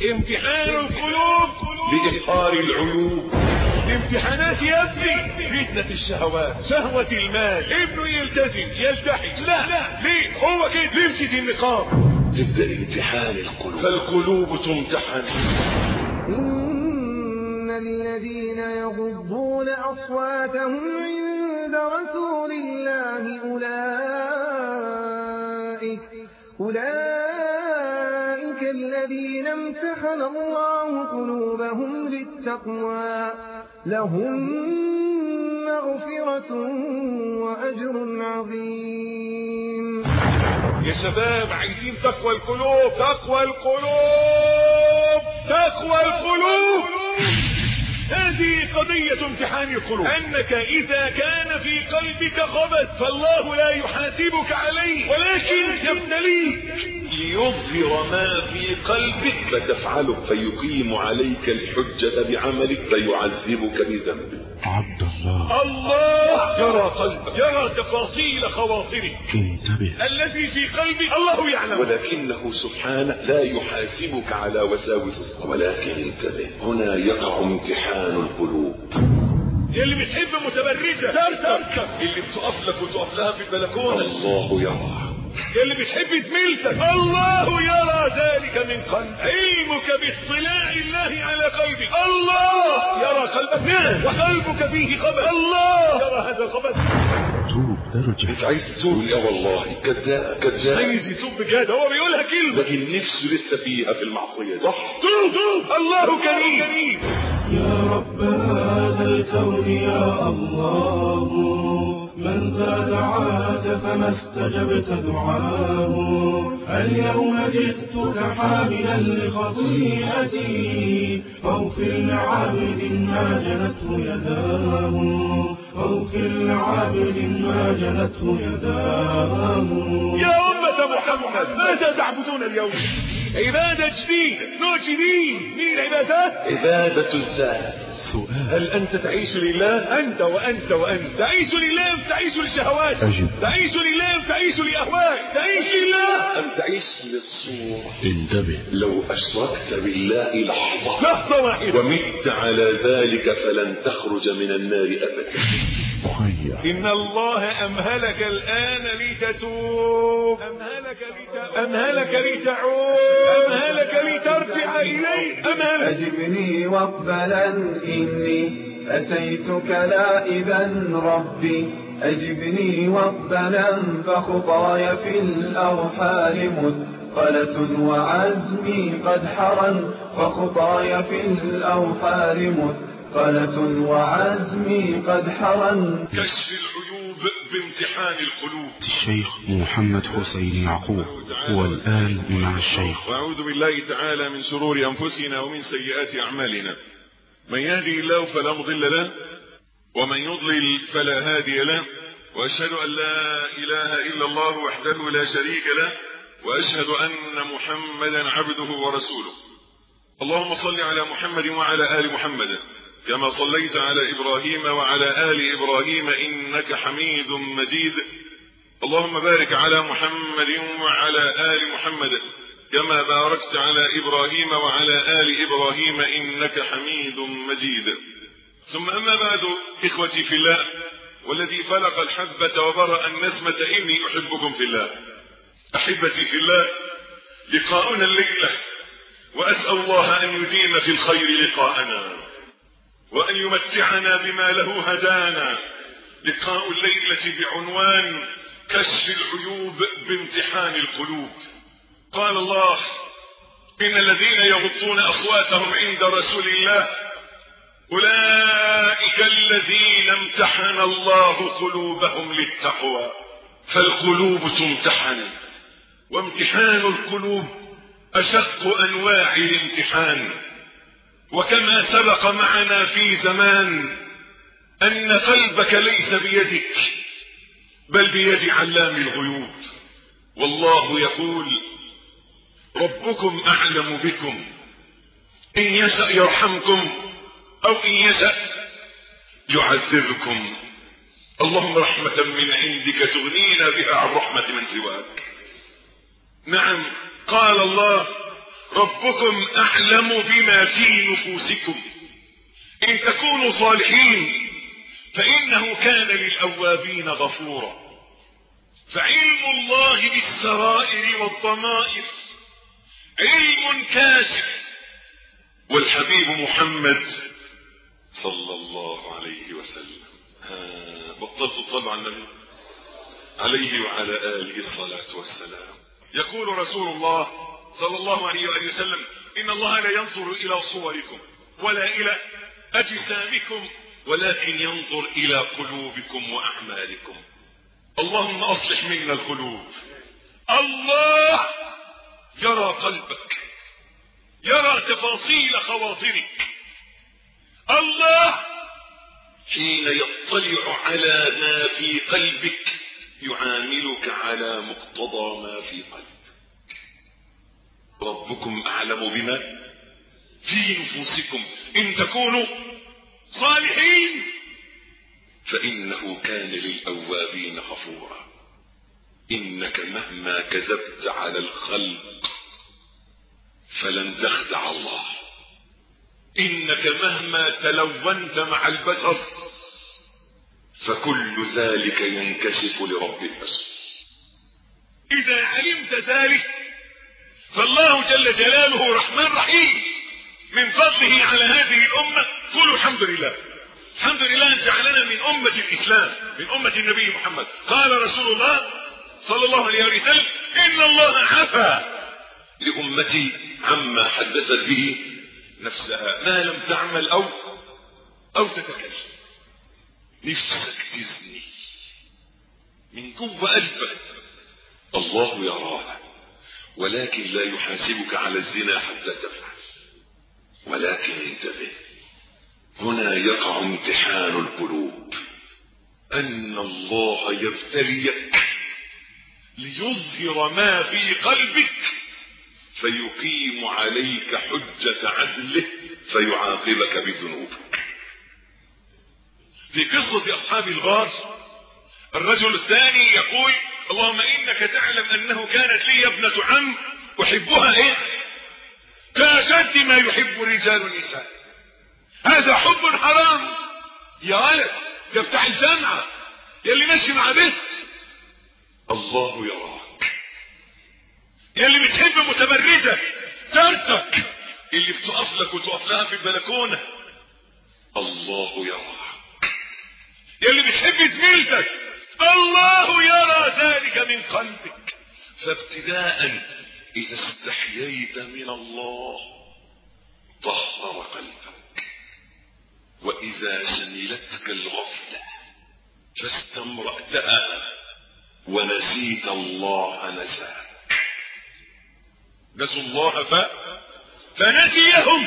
امتحان القلوب لإظهار العيوب الامتحانات يا ابني فتنة الشهوات شهوة المال ابنه يلتزم يلتحي لا لا ليه هو كده لبسة النقاب تبدأ امتحان القلوب فالقلوب تمتحن إن الذين يغضون أصواتهم عند رسول الله أولئك أولئك الذين امتحن الله قلوبهم للتقوى لهم مغفرة وأجر عظيم يا شباب عايزين تقوى القلوب تقوى القلوب تقوى القلوب هذه قضية امتحان القلوب أنك إذا كان في قلبك خبث فالله لا يحاسبك عليه ولكن يبتليك ليظهر ما في قلبك فتفعله فيقيم عليك الحجة بعملك فيعذبك بذنبك عبد الله الله يرى قلبك يرى تفاصيل خواطرك انتبه الذي في قلبك الله يعلم ولكنه سبحانه لا يحاسبك على وساوس الصدر ولكن انتبه هنا يقع امتحان القلوب اللي بتحب متبرجة ترتر اللي بتقف لك وتقف لها في البلكونة الله يرى اللي بتحب زميلتك الله يرى ذلك من قلب علمك باطلاع الله على قلبك الله يرى قلبك نعم وقلبك فيه خبث الله يرى هذا الخبث توب ارجع انت عايز تقول يا والله كذاب كذاب عايز يتوب بجد هو بيقولها كلمه لكن نفسه لسه فيها في المعصيه صح توب توب الله كريم يا رب هذا الكون يا الله من ذا دعاك فما استجبت دعاه اليوم جئتك حاملا لخطيئتي فاغفر لعبد ما جنته يداه فاغفر لعبد ما جنته يداه يا أمة محمد ماذا تعبدون اليوم عبادة جديد نوع جديد من العبادات عبادة الذات سؤال هل أنت تعيش لله أنت وأنت وأنت تعيش لله أم تعيش لشهوات أجب. تعيش لله أم تعيش لأهواء تعيش لله أم تعيش للصورة انتبه لو أشركت بالله لحظة لحظة واحدة ومت على ذلك فلن تخرج من النار أبدا مخير إن الله أمهلك الآن لتتوب أمهلك, لت... أمهلك لتعود أمهلك لترجع إليه أمهلك أجبني واقبلا إني أتيتك لائبا ربي أجبني واقبلا فخطاي في الأرحال مثقلة وعزمي قد حرا فخطاي في الأرحال مثقلة وعزمي قد حرا كشف العيوب بامتحان القلوب الشيخ محمد حسين يعقوب هو الآن مع الشيخ وأعوذ بالله تعالى من شرور أنفسنا ومن سيئات أعمالنا من يهدي الله فلا مضل له ومن يضلل فلا هادي له وأشهد أن لا إله إلا الله وحده لا شريك له وأشهد أن محمدا عبده ورسوله اللهم صل على محمد وعلى آل محمد كما صليت على إبراهيم وعلى آل إبراهيم إنك حميد مجيد اللهم بارك على محمد وعلى آل محمد كما باركت على إبراهيم وعلى آل إبراهيم إنك حميد مجيد ثم أما بعد إخوتي في الله والذي فلق الحبة وبرأ النسمة إني أحبكم في الله أحبتي في الله لقاؤنا الليلة وأسأل الله أن يديم في الخير لقاءنا وأن يمتعنا بما له هدانا لقاء الليلة بعنوان كشف العيوب بامتحان القلوب قال الله إن الذين يغضون أصواتهم عند رسول الله أولئك الذين امتحن الله قلوبهم للتقوى فالقلوب تمتحن وامتحان القلوب أشق أنواع الامتحان وكما سبق معنا في زمان أن قلبك ليس بيدك بل بيد علام الغيوب والله يقول ربكم أعلم بكم إن يشأ يرحمكم أو إن يشأ يعذبكم اللهم رحمة من عندك تغنينا بها عن رحمة من سواك نعم قال الله ربكم اعلم بما في نفوسكم ان تكونوا صالحين فانه كان للاوابين غفورا فعلم الله بالسرائر والضمائر علم كاشف والحبيب محمد صلى الله عليه وسلم ها بطلت تطلع على النبي عليه وعلى آله الصلاة والسلام يقول رسول الله صلى الله عليه وآله وسلم إن الله لا ينظر إلى صوركم ولا إلى أجسامكم ولكن ينظر إلى قلوبكم وأعمالكم اللهم أصلح منا القلوب الله يرى قلبك يرى تفاصيل خواطرك الله حين يطلع على ما في قلبك يعاملك على مقتضى ما في قلبك ربكم أعلم بما في نفوسكم إن تكونوا صالحين فإنه كان للأوابين غفورا إنك مهما كذبت على الخلق فلن تخدع الله إنك مهما تلونت مع البشر فكل ذلك ينكشف لرب البشر إذا علمت ذلك فالله جل جلاله رحمن رحيم من فضله على هذه الأمة قولوا الحمد لله الحمد لله أن جعلنا من أمة الإسلام من أمة النبي محمد قال رسول الله صلى الله عليه وسلم إن الله عفا لأمتي عما حدثت به نفسها ما لم تعمل أو أو تتكلم نفسك تزني من جوه قلبك الله يراها ولكن لا يحاسبك على الزنا حتى تفعل ولكن انتبه هنا يقع امتحان القلوب أن الله يبتليك ليظهر ما في قلبك فيقيم عليك حجة عدله فيعاقبك بذنوبك في قصة أصحاب الغار الرجل الثاني يقول اللهم إنك تعلم أنه كانت لي ابنة عم أحبها إيه كأشد ما يحب رجال النساء هذا حب حرام يا ولد يا بتاع الجامعة يا اللي ماشي مع بنت الله يراك يا اللي بتحب متبرجة ترتك اللي بتقف لك وتقف لها في البلكونة الله يراك يا اللي بتحب زميلتك الله يرى ذلك من قلبك فابتداء إذا استحييت من الله طهر قلبك وإذا شملتك الغفلة فاستمرأتها ونسيت الله نساك نسوا الله ف... فنسيهم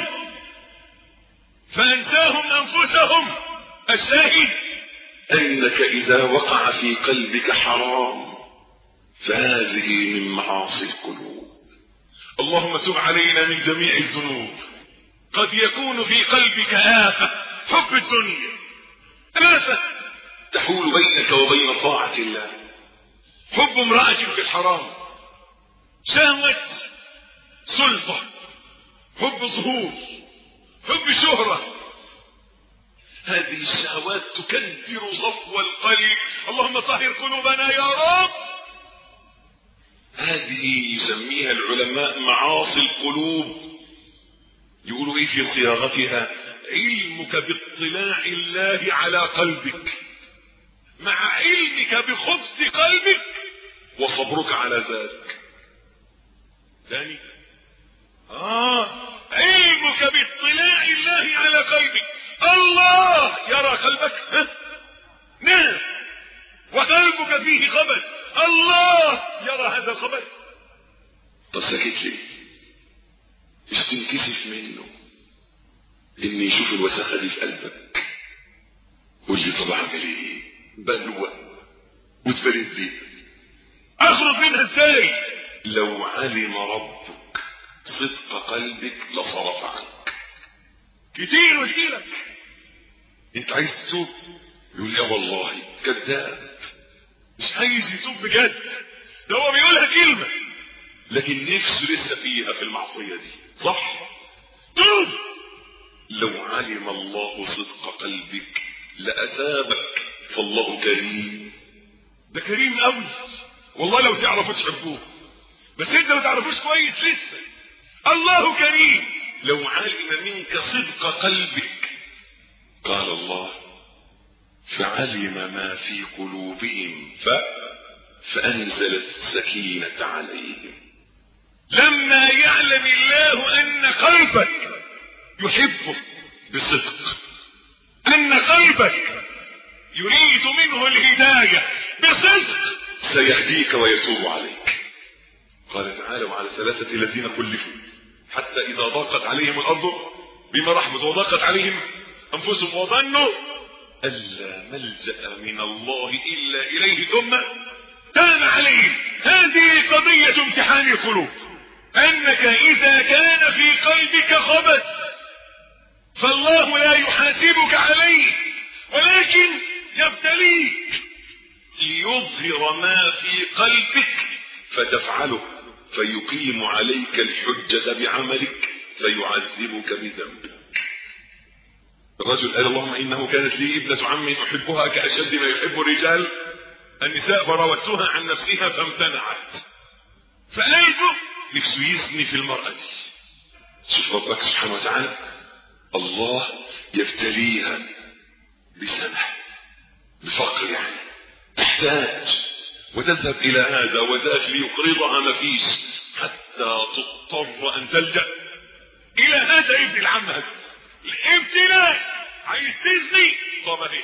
فأنساهم أنفسهم الشاهد أنك إذا وقع في قلبك حرام فهذه من معاصي القلوب اللهم تب علينا من جميع الذنوب قد يكون في قلبك آفة حب الدنيا آفة تحول بينك وبين طاعة الله حب امرأة في الحرام شهوة سلطة حب ظهور حب شهرة هذه الشهوات تكدر صفو القلب اللهم طهر قلوبنا يا رب هذه يسميها العلماء معاصي القلوب يقولوا ايه في صياغتها علمك باطلاع الله على قلبك مع علمك بخبث قلبك وصبرك على ذلك ثاني آه علمك باطلاع الله على قلبك الله يرى قلبك ها؟ نعم وقلبك فيه خبث الله يرى هذا الخبث طب سكت ليه مش تنكسف منه ان يشوف الوسخه دي في قلبك قول لي طب اعمل ايه بلوى واتبلد بيها اخرج منها ازاي لو علم ربك صدق قلبك لصرف عنك كتير قلت لك انت عايز تتوب يقول لي والله كذاب مش عايز يتوب بجد ده هو بيقولها كلمة لكن نفسه لسه فيها في المعصية دي صح توب لو علم الله صدق قلبك لأثابك فالله كريم ده كريم قوي والله لو تعرفوا تحبوه بس انت ما تعرفوش كويس لسه الله كريم لو علم منك صدق قلبك قال الله فعلم ما في قلوبهم ف... فأنزل السكينة عليهم لما يعلم الله أن قلبك يحبه بصدق أن قلبك يريد منه الهداية بصدق سيهديك ويتوب عليك قال تعالى وعلى الثلاثة الذين كلفوا حتى إذا ضاقت عليهم الأرض بما رحمت وضاقت عليهم أنفسهم وظنوا ألا ملجأ من الله إلا إليه ثم تاب عليهم هذه قضية امتحان القلوب أنك إذا كان في قلبك خبث فالله لا يحاسبك عليه ولكن يبتليك ليظهر ما في قلبك فتفعله فيقيم عليك الحجة بعملك فيعذبك بذنبك الرجل قال اللهم إنه كانت لي ابنة عم أحبها كأشد ما يحب الرجال النساء فراودتها عن نفسها فامتنعت فقلبه نفسه يزني في المرأة دي شوف ربك سبحانه وتعالى الله يبتليها بسنة بفقر يعني تحتاج وتذهب إلى هذا وذاك ليقرضها ما فيش حتى تضطر أن تلجأ إلى هذا ابن العمد الابتلاء عايز تزني طب اهي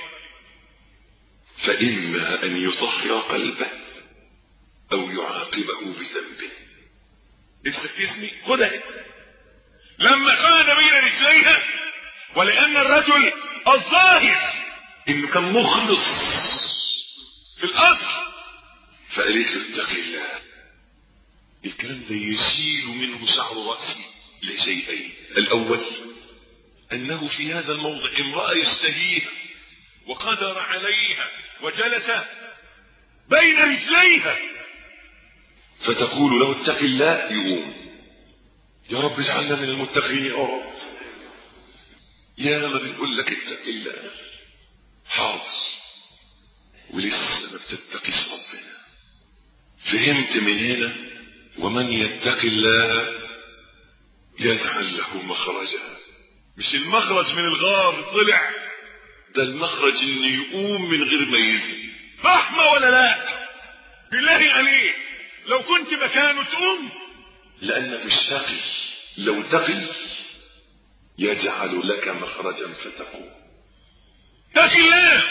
فإما أن يطهر قلبه أو يعاقبه بذنبه نفسك تزني خدها لما كان بين رجليها ولأن الرجل الظاهر إنه كان مخلص في الأصل فقالت له اتق الله الكلام ده يشيل منه شعر رأسي لشيئين الأول أنه في هذا الموضع امرأة يشتهيها وقدر عليها وجلس بين رجليها فتقول له اتق الله يقوم يا رب اجعلنا من المتقين يا رب يا ما بنقول لك اتق الله حاضر ولسه ما بتتقيش ربنا فهمت من هنا ومن يتق الله يجعل له مخرجا مش المخرج من الغار طلع ده المخرج انه يقوم من غير ما يزن رحمة ولا لا بالله عليك لو كنت مكانه تقوم لانك مش تقي لو تقي يجعل لك مخرجا فتقوم تقي الله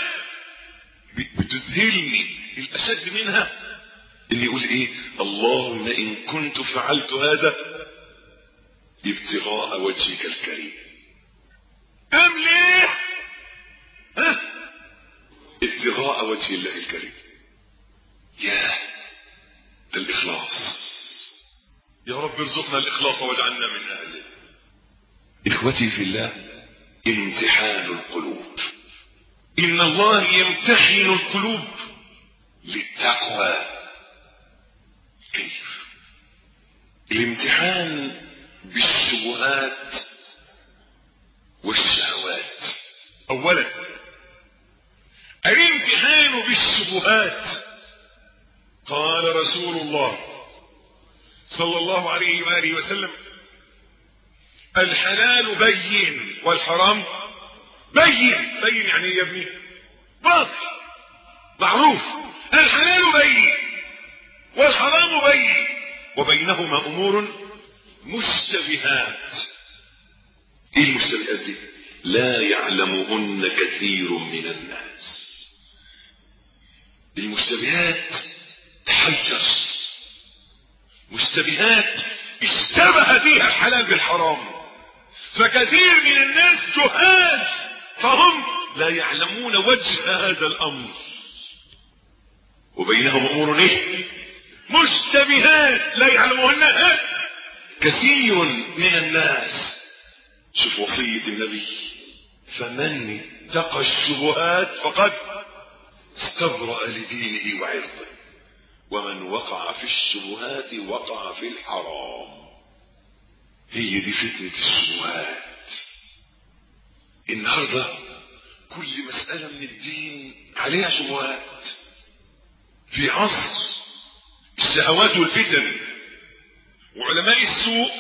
بتذهلني الاشد منها اللي يقول ايه اللهم ان كنت فعلت هذا ابتغاء وجهك الكريم ام ليه ها ابتغاء وجه الله الكريم يا الاخلاص يا رب ارزقنا الاخلاص واجعلنا من اهله اخوتي في الله امتحان القلوب ان الله يمتحن القلوب للتقوى كيف الامتحان بالشبهات والشهوات اولا الامتحان بالشبهات قال رسول الله صلى الله عليه واله وسلم الحلال بين والحرام بين بين يعني ايه يا ابني واضح معروف الحلال بين والحرام بين وبينهما امور مشتبهات ايه المشتبهات دي لا يعلمهن كثير من الناس المشتبهات تحير مشتبهات اشتبه فيها الحلال بالحرام فكثير من الناس جهال فهم لا يعلمون وجه هذا الامر وبينهم امور ايه مشتبهات لا يعلمهن كثير من الناس شوف وصية النبي فمن اتقى الشبهات فقد استبرأ لدينه وعرضه ومن وقع في الشبهات وقع في الحرام هي دي فتنة الشبهات النهاردة كل مسألة من الدين عليها شبهات في عصر الشهوات والفتن وعلماء السوء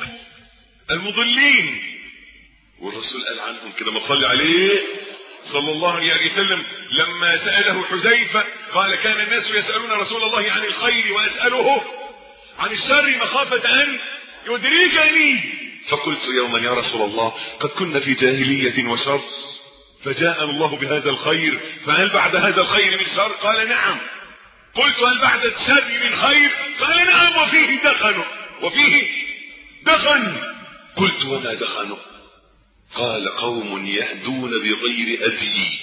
المضلين والرسول قال عنهم كده ما تصلي عليه صلى الله عليه وسلم لما سأله حذيفة قال كان الناس يسألون رسول الله عن الخير ويسأله عن الشر مخافة أن يدركني فقلت يوما يا رسول الله قد كنا في جاهلية وشر فجاء الله بهذا الخير فهل بعد هذا الخير من شر قال نعم قلت هل بعد الشر من خير قال نعم وفيه دخن وفيه دخن قلت وما دخن قال قوم يهدون بغير هدي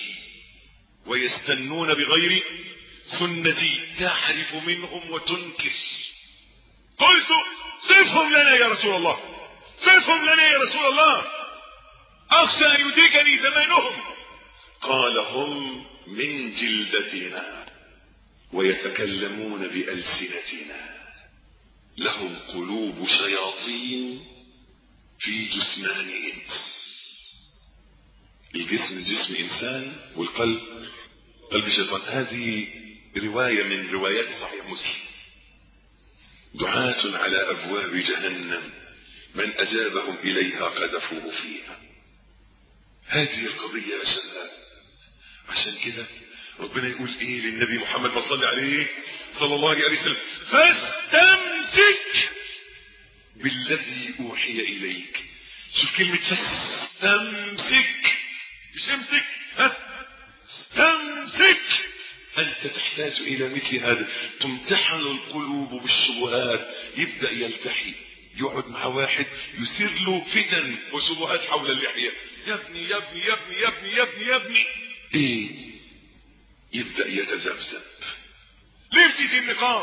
ويستنون بغير سنتي تعرف منهم وتنكر قلت صفهم لنا يا رسول الله صفهم لنا يا رسول الله اخشى ان يدركني زمانهم قال هم من جلدتنا ويتكلمون بألسنتنا لهم قلوب شياطين في جثمان انس الجسم جسم انسان والقلب قلب شيطان هذه رواية من روايات صحيح مسلم دعاة على ابواب جهنم من اجابهم اليها قذفوه فيها هذه القضية يا شباب عشان كده ربنا يقول ايه للنبي محمد صلى عليه صلى الله عليه وسلم فاستمسك بالذي اوحي اليك شوف كلمة فاستمسك مش امسك ها استمسك انت تحتاج الى مثل هذا تمتحن القلوب بالشبهات يبدأ يلتحي يقعد مع واحد يثير له فتن وشبهات حول اللحية يا ابني يا ابني يا ابني يا ابني يا ابني يا ابني ايه يبدأ يتذبذب لبسة النقاب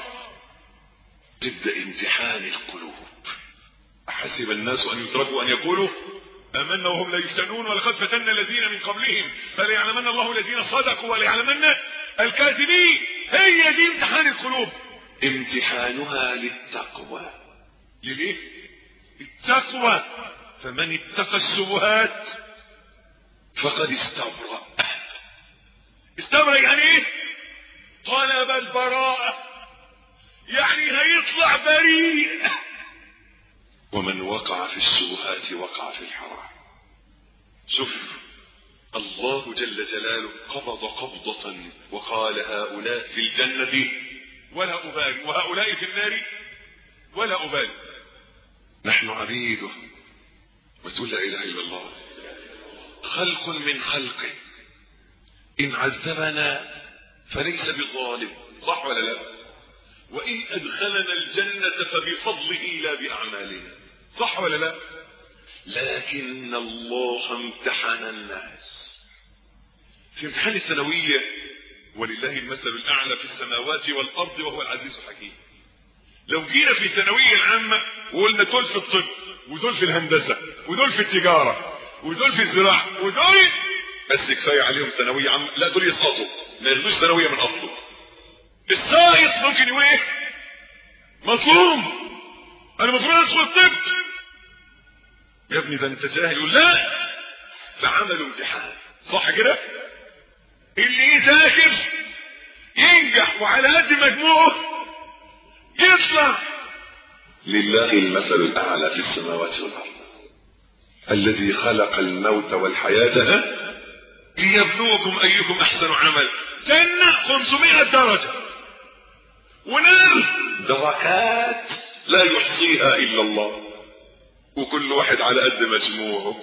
تبدأ امتحان القلوب أحسب الناس أن يتركوا أن يقولوا آمنا وهم لا يفتنون ولقد فتنا الذين من قبلهم فليعلمن الله الذين صدقوا وليعلمن الكاذبين هي دي امتحان القلوب امتحانها للتقوى لليه التقوى فمن اتقى الشبهات فقد استبرأ استبرأ يعني ايه طلب البراءة يعني هيطلع بريء ومن وقع في الشبهات وقع في الحرام شوف الله جل جلاله قبض قبضة وقال هؤلاء في الجنة ولا أبالي وهؤلاء في النار ولا أبالي نحن عبيده وتقول لا إله إلا الله خلق من خلقه إن عذبنا فليس بظالم صح ولا لا وإن أدخلنا الجنة فبفضله لا بأعمالنا صح ولا لا لكن الله امتحن الناس في امتحان الثانوية ولله المثل الأعلى في السماوات والأرض وهو العزيز الحكيم لو جينا في الثانوية العامة وقلنا دول في الطب ودول في الهندسة ودول في التجارة ودول في الزراعة ودول بس كفاية عليهم ثانوية عامة لا دول يسقطوا ما ياخدوش ثانوية من أصله الساقط ممكن يقول ايه مظلوم انا المفروض ادخل الطب يا ابني ده انت جاهل يقول لا فعملوا امتحان صح كده اللي يذاكر ينجح وعلى قد مجموعه يطلع لله المثل الاعلى في السماوات والارض الذي خلق الموت والحياه ليبلوكم ايكم احسن عمل جنه 500 درجه ونار دركات لا يحصيها الا الله وكل واحد على قد مجموعه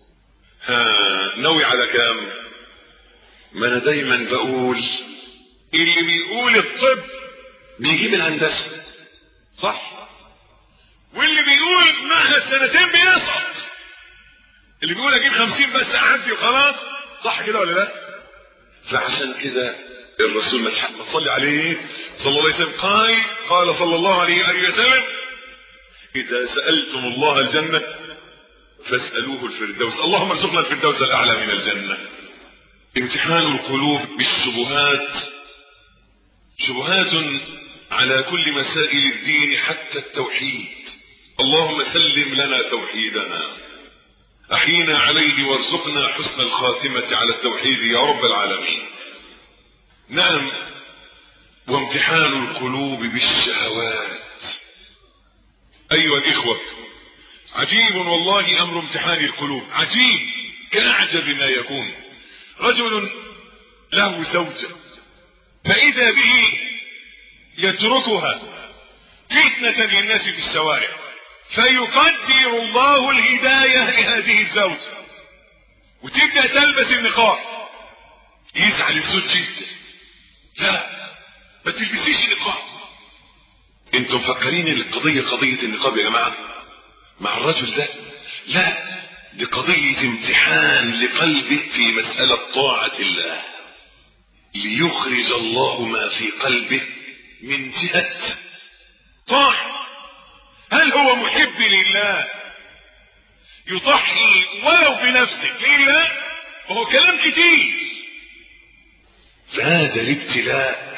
ها ناوي على كام ما انا دايما بقول اللي بيقول الطب بيجيب الهندسه صح واللي بيقول معهد سنتين بيسقط اللي بيقول اجيب خمسين بس اعدي وخلاص صح كده ولا لا فعشان كده الرسول ما تصلي عليه صلى الله عليه وسلم قال قال صلى الله عليه وآله وسلم إذا سألتم الله الجنة فاسألوه الفردوس اللهم ارزقنا الفردوس الأعلى من الجنة امتحان القلوب بالشبهات شبهات على كل مسائل الدين حتى التوحيد اللهم سلم لنا توحيدنا احينا عليه وارزقنا حسن الخاتمة على التوحيد يا رب العالمين نعم وامتحان القلوب بالشهوات ايها الاخوة عجيب والله امر امتحان القلوب عجيب كاعجب ما يكون رجل له زوجة فاذا به يتركها فتنة للناس في الشوارع فيقدر الله الهداية لهذه الزوجة وتبدأ تلبس النقاب يزعل الزوج جدا لا ما تلبسيش النقاب انتم مفكرين ان القضية قضية النقاب يا جماعة مع الرجل ده لا دي قضية امتحان لقلبه في مسألة طاعة الله ليخرج الله ما في قلبه من جهة طاعة هل هو محب لله يضحي ولو بنفسه لله وهو كلام كتير فهذا الابتلاء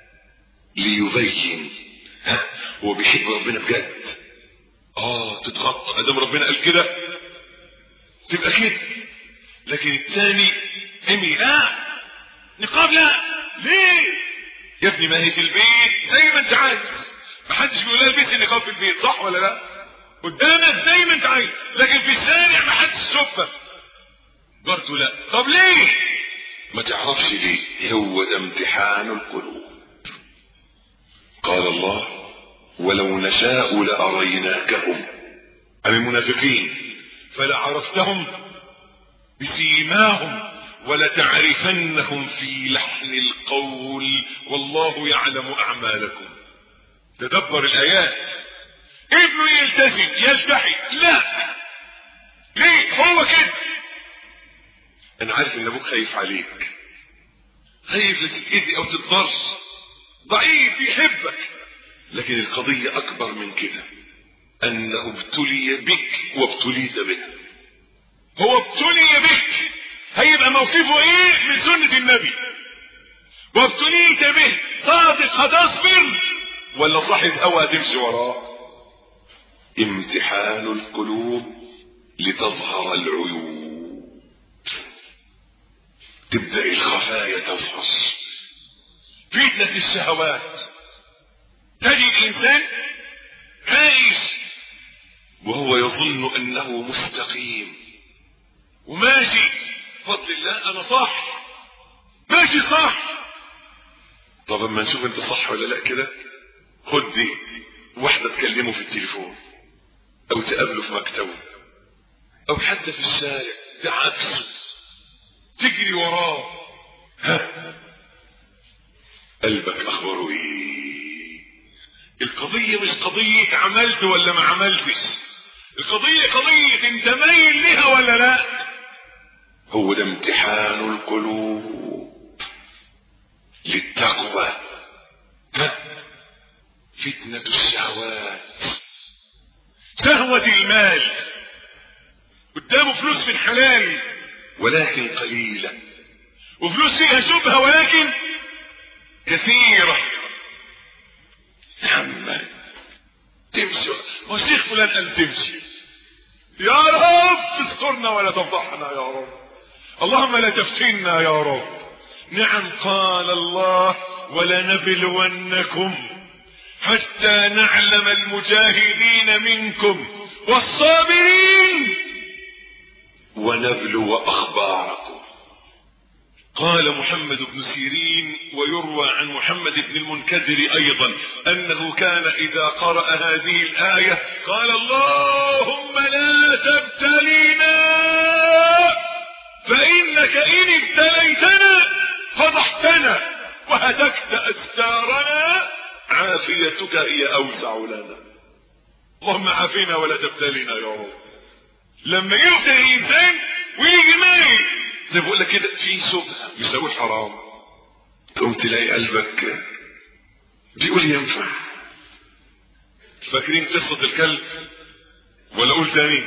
ليبين ها هو بيحب ربنا بجد اه تتغطى ادام ربنا قال كده تبقى كده لكن الثاني امي لا نقاب لا ليه يا ابني ما هي في البيت زي ما انت عايز محدش بيقول لها البسي النقاب في البيت صح ولا لا قدامك زي ما انت عايز لكن في الشارع محدش يشوفك برضه لا طب ليه ما تعرفش ليه هو ده امتحان القلوب قال الله ولو نشاء لأريناكهم أم المنافقين فلعرفتهم بسيماهم ولتعرفنهم في لحن القول والله يعلم أعمالكم تدبر الآيات ابنه يلتزم يلتحي لا ليه هو كده انا عارف ان ابوك خايف عليك خايف لا تتأذي او تتضر ضعيف يحبك لكن القضية اكبر من كده انه ابتلي بك وابتليت به هو ابتلي بك هيبقى موقفه ايه من سنة النبي وابتليت به صادق هتصبر ولا صاحب هوى تمشي وراه امتحان القلوب لتظهر العيوب تبدأ الخفايا تظهر فتنة الشهوات تجد الإنسان عايش وهو يظن أنه مستقيم وماشي بفضل الله أنا صح ماشي صح طب اما نشوف انت صح ولا لا كده خد دي واحدة تكلمه في التليفون او تقابله في مكتبه او حتى في الشارع ده عكسه تجري وراه ها قلبك اخباره ايه القضية مش قضية عملت ولا ما عملتش القضية قضية انت مايل لها ولا لا هو ده امتحان القلوب للتقوى ها فتنة الشهوات شهوة المال قدامه فلوس من حلال ولكن قليلة وفلوس فيها شبهة ولكن كثيرة يا عم تمشي هو الشيخ فلان قال تمشي يا رب استرنا ولا تفضحنا يا رب اللهم لا تفتنا يا رب نعم قال الله ولنبلونكم حتى نعلم المجاهدين منكم والصابرين ونبلو اخباركم قال محمد بن سيرين ويروى عن محمد بن المنكدر ايضا انه كان اذا قرأ هذه الاية قال اللهم لا تبتلينا فانك ان ابتليتنا فضحتنا وهتكت استارنا عافيتك هي اوسع لنا اللهم عافينا ولا تبتلينا يا رب لما يبتلي الانسان ويجي ميت زي بقول لك كده في شبهه يساوي حرام تقوم تلاقي قلبك بيقول ينفع فاكرين قصة الكلب ولا اقول تاني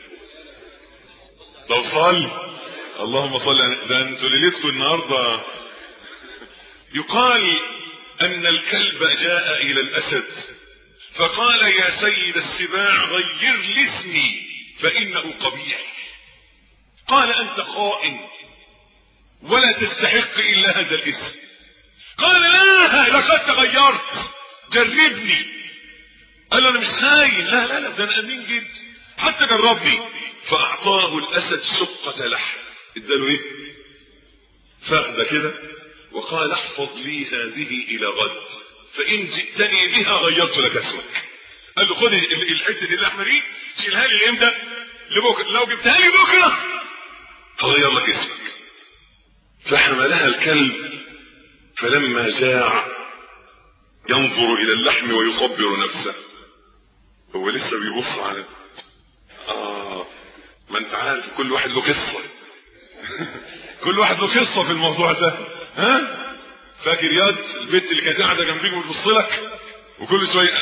طب صل اللهم صل على ده انتوا ليلتكم النهارده يقال أن الكلب جاء إلى الأسد فقال يا سيد السباع غير لي اسمي فإنه قبيح قال أنت خائن ولا تستحق إلا هذا الاسم قال لا لقد تغيرت جربني قال أنا مش خاين لا لا لا ده أنا أمين جدا حتى جربني فأعطاه الأسد شقة لحم اداله إيه فاخده كده وقال احفظ لي هذه إلى غد فإن جئتني بها غيرت لك اسمك قال له خد الحتة دي اللحمة دي شيلها لي امتى لبكره لو جبتها لي بكره هغير لك اسمك فحملها الكلب فلما جاع ينظر الى اللحم ويصبر نفسه هو لسه بيبص على اه ما انت عارف كل واحد له قصه كل واحد له قصه في الموضوع ده ها فاكر ياد البنت اللي كانت قاعده جنبيك وبتبص لك وكل شويه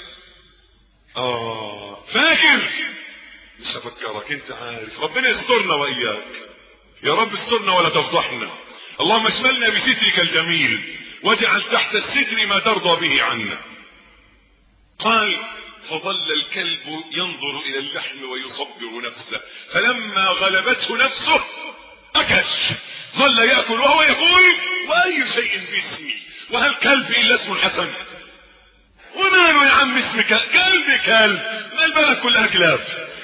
اه فاكر مش هفكرك انت عارف ربنا يسترنا واياك يا رب استرنا ولا تفضحنا اللهم اشملنا بسترك الجميل واجعل تحت الستر ما ترضى به عنا قال فظل الكلب ينظر الى اللحم ويصبر نفسه فلما غلبته نفسه اكل ظل ياكل وهو يقول واي شيء باسمي وهل كلب الا اسم حسن وماله يا عم اسمك كلب كلب ما البلد كلها كلاب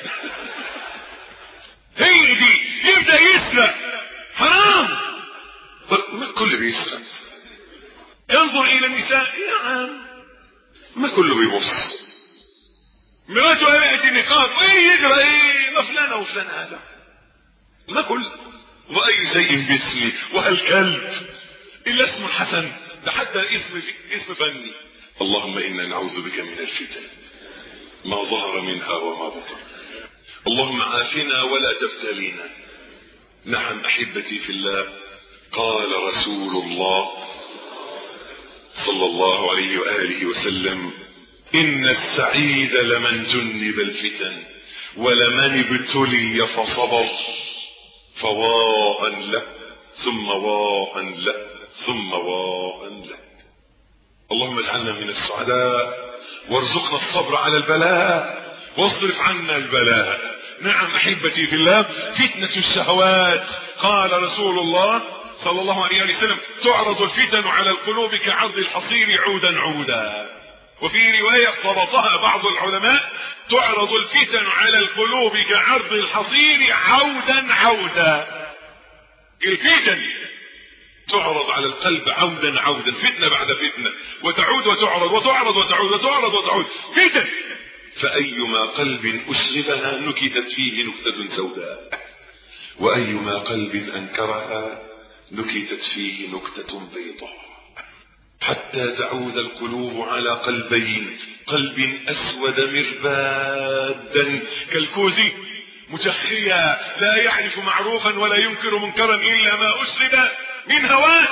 هي دي يبدا يسرق حرام ما كل بيسرق ينظر الى النساء يا عم ما كله بيبص مراته قلعت النقاب ايه يجرى ايه ما فلانه وفلان هذا ما كل واي شيء باسمي وهل كلب الا اسم حسن ده حتى اسم في اسم فني اللهم انا نعوذ بك من الفتن ما ظهر منها وما بطن اللهم عافنا ولا تبتلينا نعم احبتي في الله قال رسول الله صلى الله عليه واله وسلم ان السعيد لمن جنب الفتن ولمن ابتلي فصبر فواء له ثم واء له ثم واء له اللهم اجعلنا من السعداء وارزقنا الصبر على البلاء واصرف عنا البلاء نعم احبتي في الله فتنة الشهوات قال رسول الله صلى الله عليه وسلم تعرض الفتن على القلوب كعرض الحصير عودا عودا وفي رواية ضبطها بعض العلماء تعرض الفتن على القلوب كعرض الحصير عودا عودا الفتن تعرض على القلب عودا عودا فتنة بعد فتنة وتعود وتعرض وتعرض وتعود وتعرض وتعود فتن فأيما قلب أشربها نكتت فيه نكتة سوداء وأيما قلب أنكرها نكتت فيه نكتة بيضاء حتى تعود القلوب على قلبين قلب أسود مربادا كالكوز متخيا لا يعرف معروفا ولا ينكر منكرا إلا ما أشرب من هواه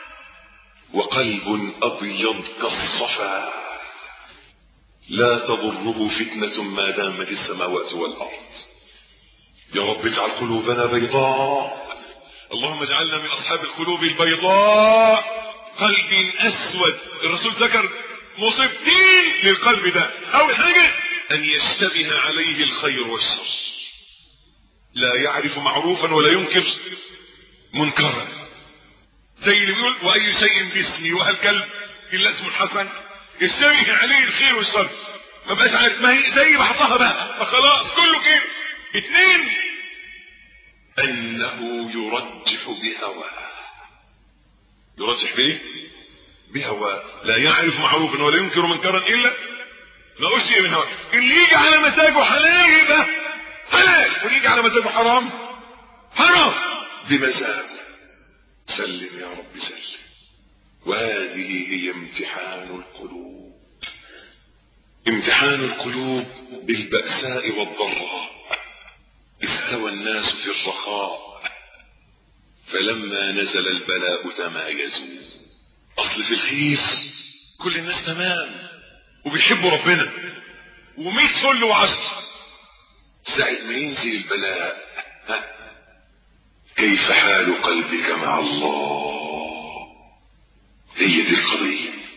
وقلب أبيض كالصفا لا تضره فتنة ما دامت السماوات والأرض يا رب اجعل قلوبنا بيضاء اللهم اجعلنا من أصحاب القلوب البيضاء قلب أسود الرسول ذكر مصيبتين للقلب ده أول حاجة أن يشتبه عليه الخير والشر لا يعرف معروفا ولا ينكر منكرا زي اللي بيقول وأي شيء باسمي وهل كلب إلا اسم الحسن يشتبه عليه الخير والشر ما بقاش عارف ما هي زي بعضها بقى فخلاص كله كده اتنين انه يرجح بهواه يرجح بايه بهواه لا يعرف معروفا ولا ينكر منكرا الا ما اشيء من هواه اللي يجي على مزاجه حلال يبقى حلال واللي يجي على مزاجه حرام حرام بمزاج سلم يا رب سلم وهذه هي امتحان القلوب امتحان القلوب بالبأساء والضراء استوى الناس في الرخاء فلما نزل البلاء تمايزوا اصل في الخير كل الناس تمام وبيحبوا ربنا وميت فل وعشر ساعة ما ينزل البلاء ها كيف حال قلبك مع الله هي دي القضية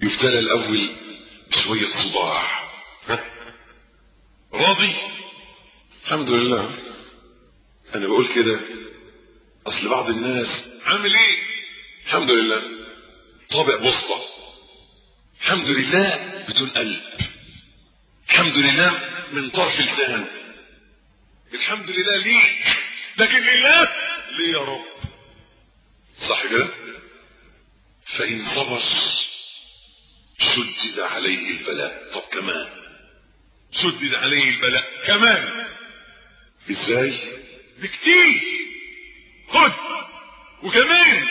يبتلى الاول بشوية صداع ها راضي الحمد لله انا بقول كده اصل بعض الناس عامل ايه الحمد لله طابع بسطة الحمد لله بدون قلب الحمد لله من طرف لسان الحمد لله ليك لكن لله ليه يا رب صح كده فإن صبر شدد عليه البلاء طب كمان شدد عليه البلاء كمان ازاي بكتير خد وكمان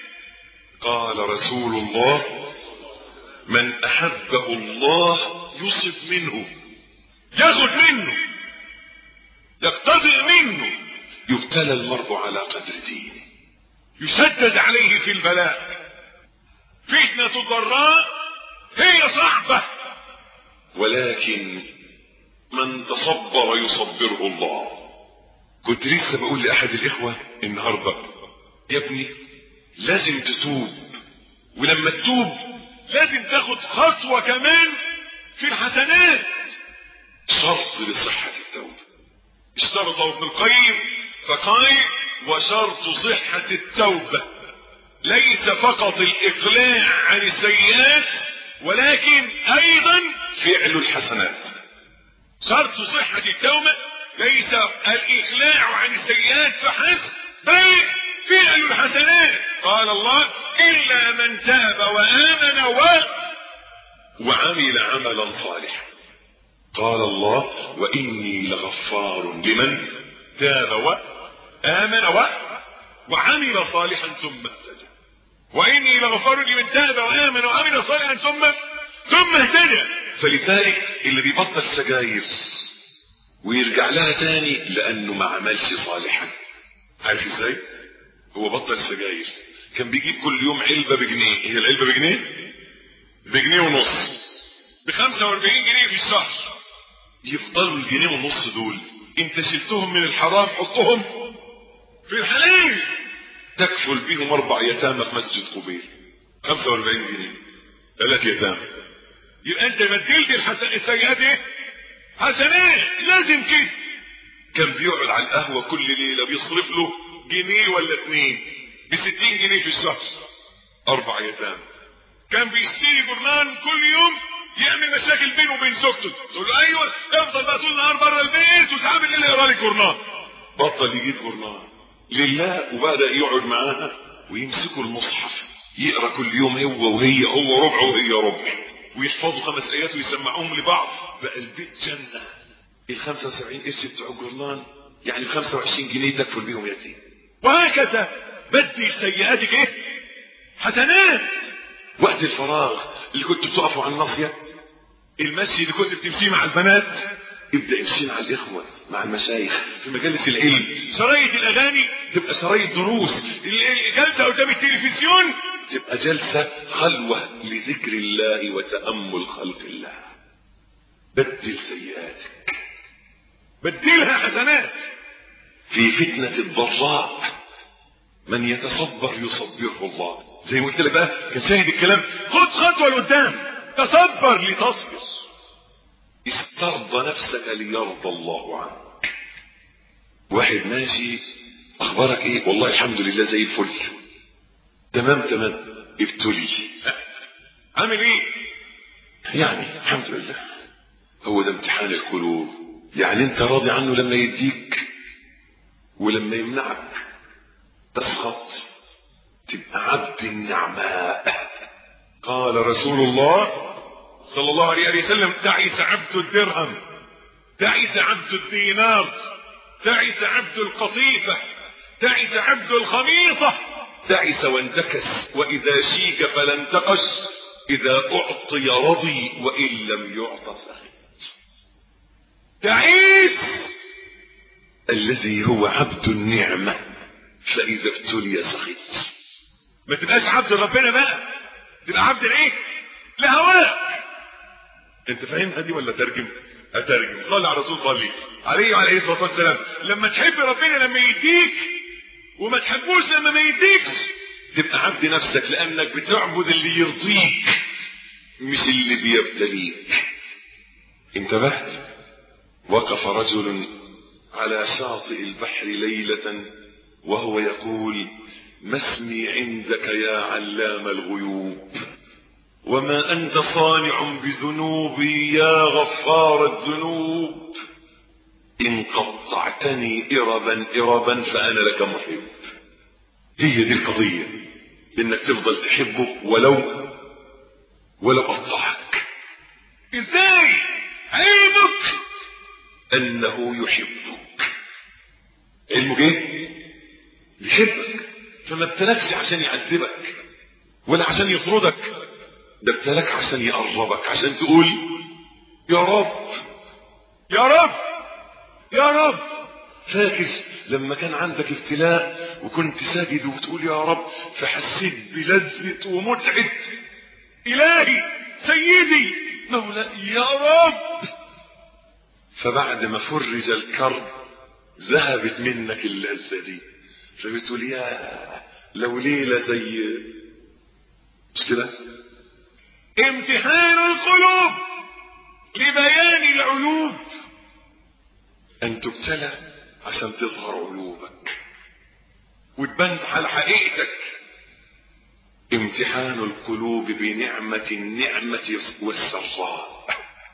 قال رسول الله من احبه الله يصب منه ياخد منه يقتطع منه يبتلى المرء على قدر دينه يشدد عليه في البلاء فتنة الضراء هي صعبة ولكن من تصبر يصبره الله كنت لسه بقول لأحد الإخوة النهاردة يا ابني لازم تتوب ولما تتوب لازم تاخد خطوة كمان في الحسنات شرط لصحة التوبة اشترطه ابن القيم فقال وشرط صحة التوبة ليس فقط الإقلاع عن السيئات ولكن أيضا فعل الحسنات شرط صحة التوبة ليس الإقلاع عن السيئات فحسب بل فعل الحسنات قال الله إلا من تاب وآمن و وعمل عملا صالحا قال الله وإني لغفار لمن تاب وآمن و وعمل صالحا ثم اهتدى وإني لغفار لمن تاب وآمن وعمل صالحا ثم ثم اهتدى فلذلك اللي بيبطل سجاير ويرجع لها تاني لأنه ما عملش صالحا عارف ازاي هو بطل السجاير كان بيجيب كل يوم علبة بجنيه هي العلبة بجنيه بجنيه ونص ب 45 جنيه في الشهر يفضلوا الجنيه ونص دول انت شلتهم من الحرام حطهم في الحلال تكفل بيهم اربع يتامى في مسجد قبيل 45 جنيه ثلاث يتامى يبقى انت بدلت الحسن السيئات ايه حسنات لازم كده كان بيقعد على القهوه كل ليله بيصرف له جنيه ولا اتنين ب 60 جنيه في الشهر اربع يتامى كان بيشتري جرنان كل يوم يعمل مشاكل بينه وبين زوجته تقول له ايوه افضل بقى طول النهار بره البيت وتعامل الا يقرا لك جرنان بطل يجيب جرنان لله وبدا يقعد معاها ويمسكوا المصحف يقرا كل يوم هو وهي هو ربع وهي ربع ويحفظوا خمس ايات ويسمعوهم لبعض بقى البيت جنه ال 75 قرش بتوع الجرنان يعني ب 25 جنيه تكفل بيهم يتيم وهكذا بدل سيئاتك ايه حسنات وقت الفراغ اللي كنت بتقفوا على الناصيه المشي اللي كنت بتمشيه مع البنات ابدا امشي مع الاخوه مع المشايخ في مجالس العلم شرايط الاغاني تبقى شرايط دروس الجلسه قدام التلفزيون تبقى جلسه خلوه لذكر الله وتامل خلق الله بدل سيئاتك بدلها حسنات في فتنه الضراء من يتصبر يصبره الله زي ما قلت لك بقى كان شاهد الكلام خد خطوه لقدام تصبر لتصبر استرضى نفسك ليرضى الله عنك واحد ماشي اخبارك ايه والله الحمد لله زي الفل تمام تمام ابتلي عامل ايه يعني الحمد لله هو ده امتحان القلوب يعني انت راضي عنه لما يديك ولما يمنعك تسخط تبقى عبد النعماء قال رسول الله صلى الله عليه وسلم تعس عبد الدرهم تعس عبد الدينار تعس عبد القطيفة تعس عبد الخميصة تعس وانتكس وإذا شيك فلا انتقش إذا أعطي رضي وإن لم يعط سخط تعيس الذي هو عبد النعمة فإذا ابتلي سخط ما تبقاش عبد ربنا بقى تبقى عبد الايه لهواك انت فاهمها دي ولا ترجم اترجم صلي على الرسول صلي عليه وعليه الصلاه والسلام لما تحب ربنا لما يديك وما تحبوش لما ما يديكش تبقى عبد نفسك لانك بتعبد اللي يرضيك مش اللي بيبتليك انتبهت وقف رجل على شاطئ البحر ليلة وهو يقول ما اسمي عندك يا علام الغيوب وما أنت صانع بذنوبي يا غفار الذنوب إن قطعتني إربا إربا فأنا لك محب هي دي القضية إنك تفضل تحبه ولو ولو قطعك إزاي علمك أنه يحبك علمك إيه يحبك فما ابتلاكش عشان يعذبك ولا عشان يطردك ده ابتلاك عشان يقربك عشان تقول يا رب يا رب يا رب فاكر لما كان عندك ابتلاء وكنت ساجد وتقول يا رب فحسيت بلذة ومتعة إلهي سيدي مولاي يا رب فبعد ما فرج الكرب ذهبت منك اللذة دي فبتقول يا لو ليلة زي مش كده امتحان القلوب لبيان العيوب ان تبتلى عشان تظهر عيوبك وتبان على حقيقتك امتحان القلوب بنعمة النعمة والسراء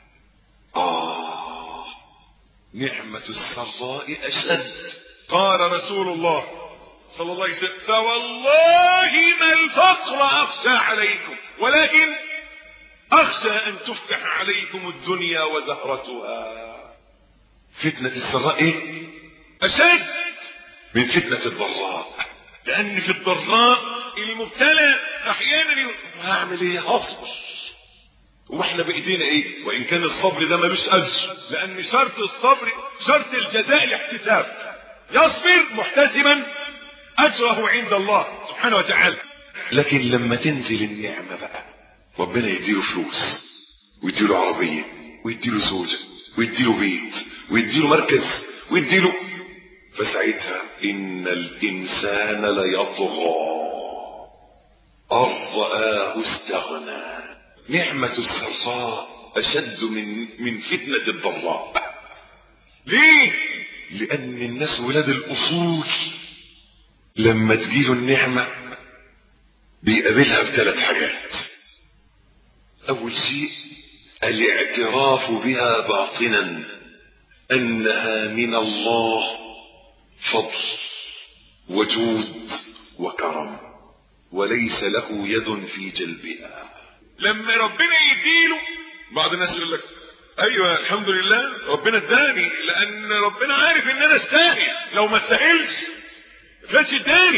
آه نعمة السراء أشد قال رسول الله صلى الله عليه وسلم فوالله ما الفقر أخشى عليكم ولكن أخشى أن تفتح عليكم الدنيا وزهرتها فتنة السراء إيه؟ أشد من فتنة الضراء لأن في الضراء المبتلى أحيانا يقول هعمل إيه هصبر واحنا بايدينا ايه وان كان الصبر ده ملوش اجر لان شرط الصبر شرط الجزاء الاحتساب يصبر محتسبا اجره عند الله سبحانه وتعالى لكن لما تنزل النعمه بقى ربنا يديله فلوس ويديله عربيه ويديله زوجه ويديله بيت ويديله مركز ويديله فساعتها ان الانسان ليطغى ان رآه استغنى نعمة السراء أشد من من فتنة الضراء. ليه؟ لأن الناس ولاد الأصول لما تجيله النعمة بيقابلها بثلاث حاجات. أول شيء الاعتراف بها باطنا أنها من الله فضل وجود وكرم وليس له يد في جلبها. لما ربنا يديله بعض الناس يقول لك ايوه الحمد لله ربنا اداني لان ربنا عارف ان انا استاهل لو ما استاهلش ما كانش اداني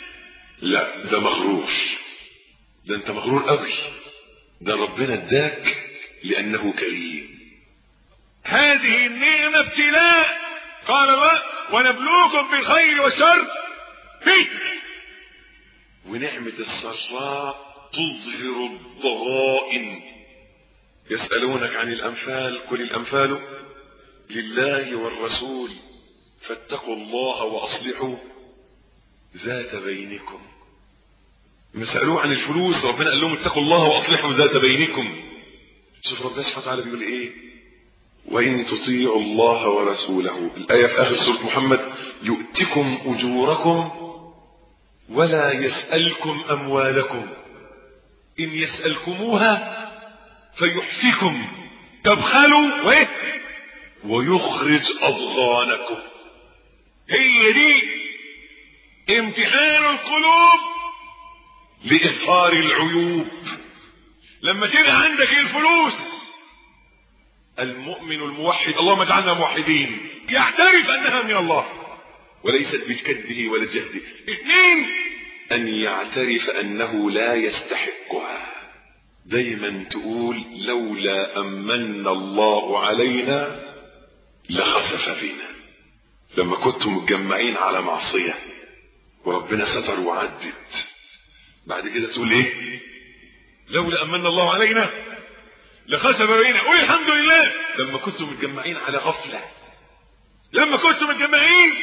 لا ده مغرور ده انت مغرور قوي ده ربنا اداك لانه كريم هذه النعمه ابتلاء قال الله ونبلوكم بالخير والشر فتنه ونعمه السراء تظهر الضغائن يسألونك عن الأنفال قل الأنفال لله والرسول فاتقوا الله وأصلحوا ذات بينكم ما سألوه عن الفلوس ربنا قال لهم اتقوا الله وأصلحوا ذات بينكم شوف ربنا سبحانه وتعالى بيقول ايه وإن تطيعوا الله ورسوله الآية في آخر سورة محمد يؤتكم أجوركم ولا يسألكم أموالكم إن يسألكموها فيحفكم تبخلوا وإيه؟ ويخرج أضغانكم هي دي امتحان القلوب لإظهار العيوب لما تبقى عندك الفلوس المؤمن الموحد اللهم اجعلنا موحدين يعترف أنها من الله وليست بكده ولا جهده اثنين أن يعترف أنه لا يستحقها دايما تقول لولا أمن الله علينا لخسف بنا لما كنتم متجمعين على معصية وربنا ستر وعدت بعد كده تقول ايه لولا أمن الله علينا لخسف بينا قول الحمد لله لما كنتم متجمعين على غفلة لما كنتم متجمعين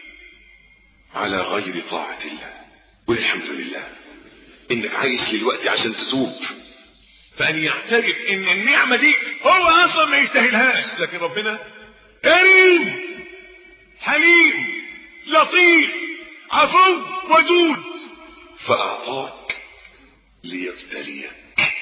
على غير طاعة الله قول الحمد لله انك عايش دلوقتي عشان تتوب فان يعترف ان النعمه دي هو اصلا ما يستاهلهاش لكن ربنا كريم حليم لطيف عفو ودود فاعطاك ليبتليك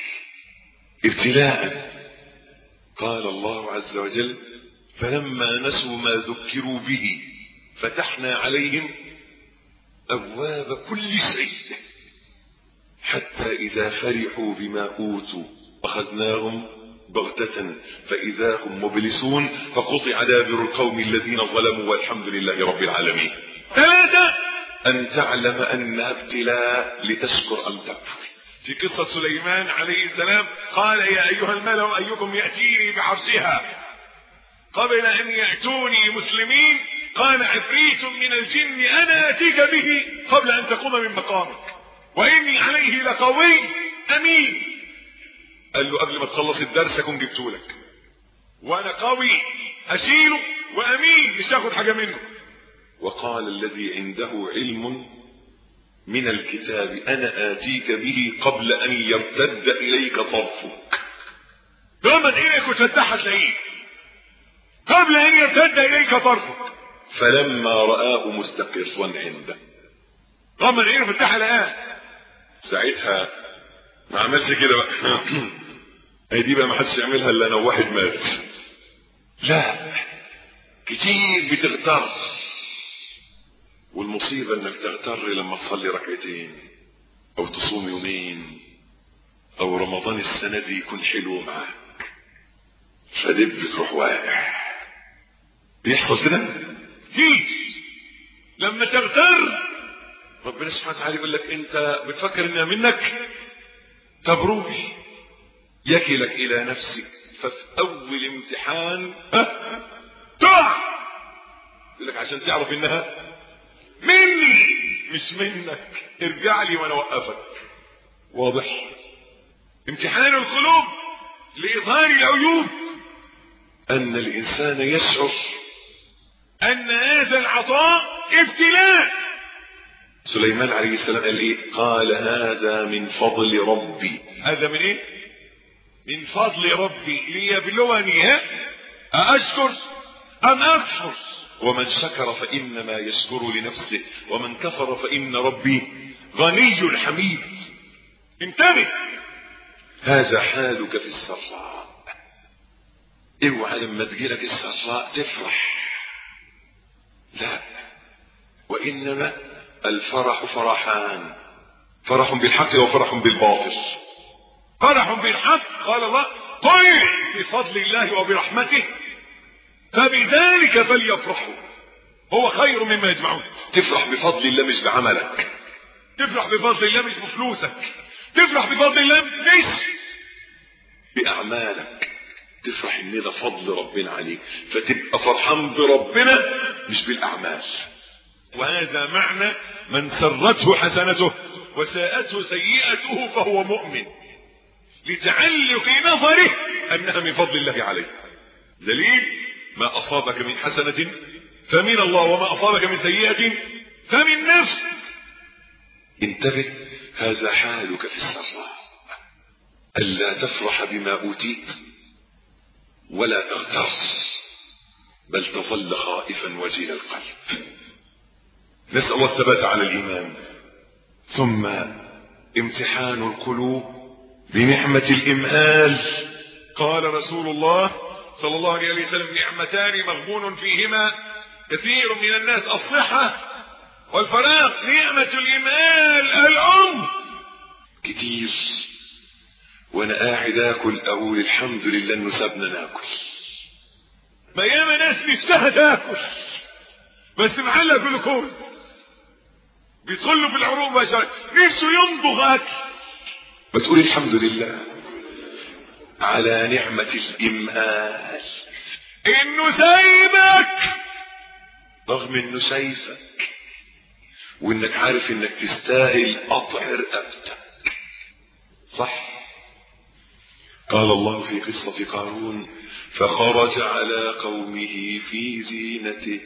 ابتلاء قال الله عز وجل فلما نسوا ما ذكروا به فتحنا عليهم ابواب كل شيء حتى اذا فرحوا بما اوتوا اخذناهم بغتة فإذا هم مبلسون فقطع دابر القوم الذين ظلموا والحمد لله رب العالمين ثلاثة أن تعلم أنها ابتلاء لتشكر أم تكفر في قصة سليمان عليه السلام قال يا أيها الملأ أيكم يأتيني بعرشها قبل أن يأتوني مسلمين قال عفريت من الجن أنا أتيك به قبل أن تقوم من مقامك وإني عليه لقوي أمين قال له قبل ما تخلص الدرس أكون جبته لك وأنا قوي أشيله وأمين مش هاخد حاجة منه وقال الذي عنده علم من الكتاب أنا آتيك به قبل أن يرتد إليك طرفك غمض عينك وتفتحها تلاقيه قبل أن يرتد إليك طرفك فلما رآه مستقرا عنده غمض عينه فتحها لقاه ساعتها ما عملش كده بقى هي دي بقى ما حدش يعملها الا انا وواحد مات لا كتير بتغتر والمصيبة انك تغتر لما تصلي ركعتين او تصوم يومين او رمضان السنة دي يكون حلو معاك فدب تروح واقع بيحصل كده كتير لما تغتر ربنا سبحانه وتعالى يقول لك انت بتفكر انها منك طب روح يكلك الى نفسك ففي اول امتحان ها تقع يقول لك عشان تعرف انها مني مش منك ارجع لي وانا اوقفك واضح امتحان القلوب لاظهار العيوب ان الانسان يشعر ان هذا العطاء ابتلاء سليمان عليه السلام قال ايه قال هذا من فضل ربي هذا من ايه من فضل ربي ليبلوني ها أأشكر أم أكفر ومن شكر فإنما يشكر لنفسه ومن كفر فإن ربي غني حميد انتبه هذا حالك في السراء اوعى لما تجيلك السراء تفرح لا وإنما الفرح فرحان فرح بالحق وفرح بالباطل فرح بالحق قال الله قل بفضل الله وبرحمته فبذلك فليفرحوا هو خير مما يجمعون تفرح بفضل الله مش بعملك تفرح بفضل الله مش بفلوسك تفرح بفضل الله مش بأعمالك تفرح ان ده فضل ربنا عليك فتبقى فرحان بربنا مش بالأعمال وهذا معنى من سرته حسنته وساءته سيئته فهو مؤمن لتعلق نظره انها من فضل الله عليه دليل ما اصابك من حسنة فمن الله وما اصابك من سيئة فمن نفسك انتبه هذا حالك في السراء الا تفرح بما اوتيت ولا تغتر بل تظل خائفا وجيل القلب نسأل الله الثبات على الإيمان ثم امتحان القلوب بنعمة الإمهال قال رسول الله صلى الله عليه وسلم نعمتان مغبون فيهما كثير من الناس الصحة والفراغ نعمة الإمهال العمر كتير وانا قاعد اكل اقول الحمد لله انه سابنا ناكل ما ياما ناس نفسها تاكل بس معلق جلوكوز بيدخل له في العروق مباشرة نفسه يمضغ اكل بتقول الحمد لله على نعمة الإمهال إنه سايبك رغم إنه شايفك وإنك عارف إنك تستاهل قطع رقبتك صح قال الله في قصة قارون فخرج على قومه في زينته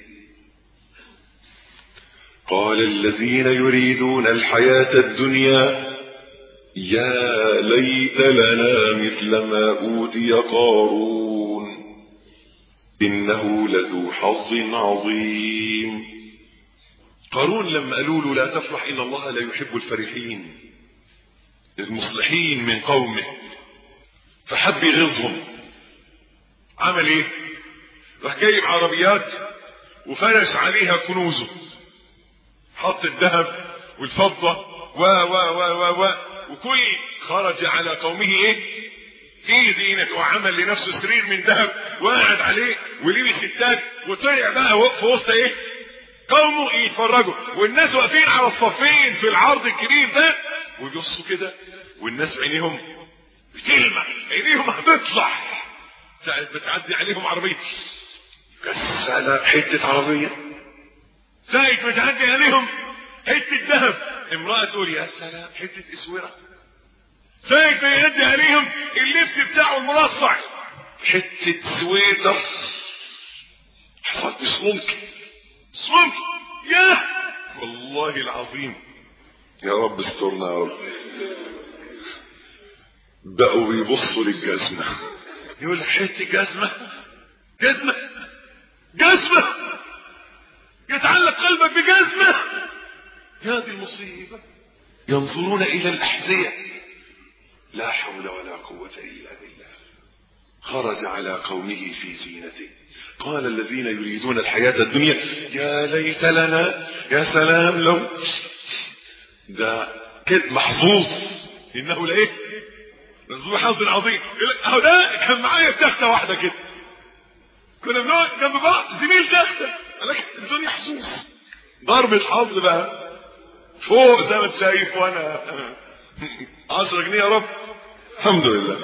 قال الذين يريدون الحياة الدنيا يا ليت لنا مثل ما أوتي قارون إنه لذو حظ عظيم قارون لما قالوا له لا تفرح إن الله لا يحب الفرحين المصلحين من قومه فحب يغيظهم عمل ايه راح جايب عربيات وفرش عليها كنوزه حط الذهب والفضة و و و و و وكل خرج على قومه ايه في زينة وعمل لنفسه سرير من ذهب وقعد عليه ولبس التاج وطلع بقى في وسط ايه قومه يتفرجوا والناس واقفين على الصفين في العرض الكبير ده ويبصوا كده والناس عينيهم بتلمع عينيهم هتطلع ساعة بتعدي عليهم عربية كسالة حتة عربية ساعة بتعدي عليهم حتة ذهب امرأة تقول يا سلام حتة اسورة ساعة بيعدي عليهم اللبس بتاعه المرصع حتة سويتر حصل مش ممكن مش ممكن يا والله العظيم يا رب استرنا يا رب بقوا بيبصوا للجزمة يقول لك حتة جزمة جزمة جزمة يتعلق قلبك بجزمة يا دي المصيبة ينظرون إلى الأحذية لا حول ولا قوة إلا بالله خرج على قومه في زينته قال الذين يريدون الحياة الدنيا يا ليت لنا يا سلام لو ده كده محظوظ إنه لإيه ذو حظ عظيم اهو ده كان معايا في تخته واحده كده كنا بنقعد جنب بعض زميل تخته لكن الدنيا حظوظ ضربة حظ بقى فوق زي ما انت شايف وانا 10 جنيه يا رب الحمد لله